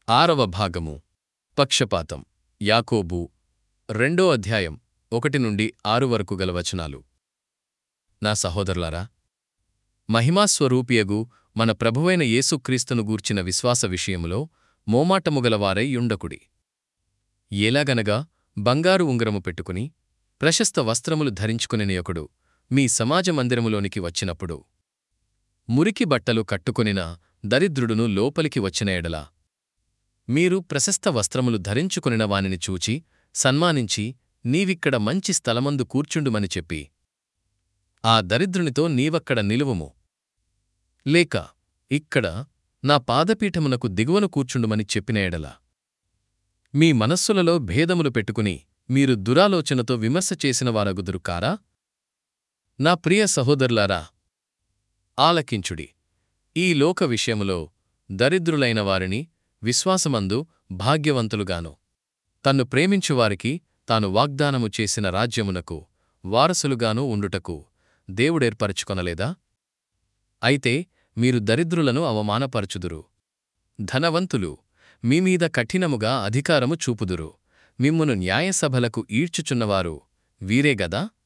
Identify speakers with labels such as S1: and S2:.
S1: ఆరవ భాగము పక్షపాతం యాకోబు రెండో అధ్యాయం ఒకటి నుండి ఆరు వరకు గల వచనాలు నా సహోదరులారా మహిమాస్వరూపియగు మన ప్రభువైన యేసుక్రీస్తును గూర్చిన విశ్వాస విషయములో మోమాటముగలవారై యుండకుడి ఎలాగనగా బంగారు ఉంగరము పెట్టుకుని ప్రశస్త వస్త్రములు ధరించుకునినయొకడు మీ సమాజ మందిరములోనికి వచ్చినప్పుడు మురికి బట్టలు కట్టుకొనిన దరిద్రుడును లోపలికి వచ్చిన ఎడల మీరు ప్రశస్త వస్త్రములు ధరించుకొనిన వానిని చూచి సన్మానించి నీవిక్కడ మంచి స్థలమందు కూర్చుండుమని చెప్పి ఆ దరిద్రునితో నీవక్కడ నిలువుము లేక ఇక్కడ నా పాదపీఠమునకు దిగువను కూర్చుండుమని చెప్పిన ఎడల మీ మనస్సులలో భేదములు పెట్టుకుని మీరు దురాలోచనతో విమర్శ చేసిన వారగుదురు కారా నా ప్రియ సహోదరులారా ఆలకించుడి ఈ లోక విషయములో దరిద్రులైన వారిని విశ్వాసమందు భాగ్యవంతులుగాను తన్ను ప్రేమించువారికి తాను వాగ్దానము చేసిన రాజ్యమునకు వారసులుగాను ఉండుటకు దేవుడేర్పరచుకొనలేదా అయితే మీరు దరిద్రులను అవమానపరచుదురు ధనవంతులు మీమీద కఠినముగా అధికారము చూపుదురు మిమ్మును న్యాయసభలకు ఈడ్చుచున్నవారు వీరే గదా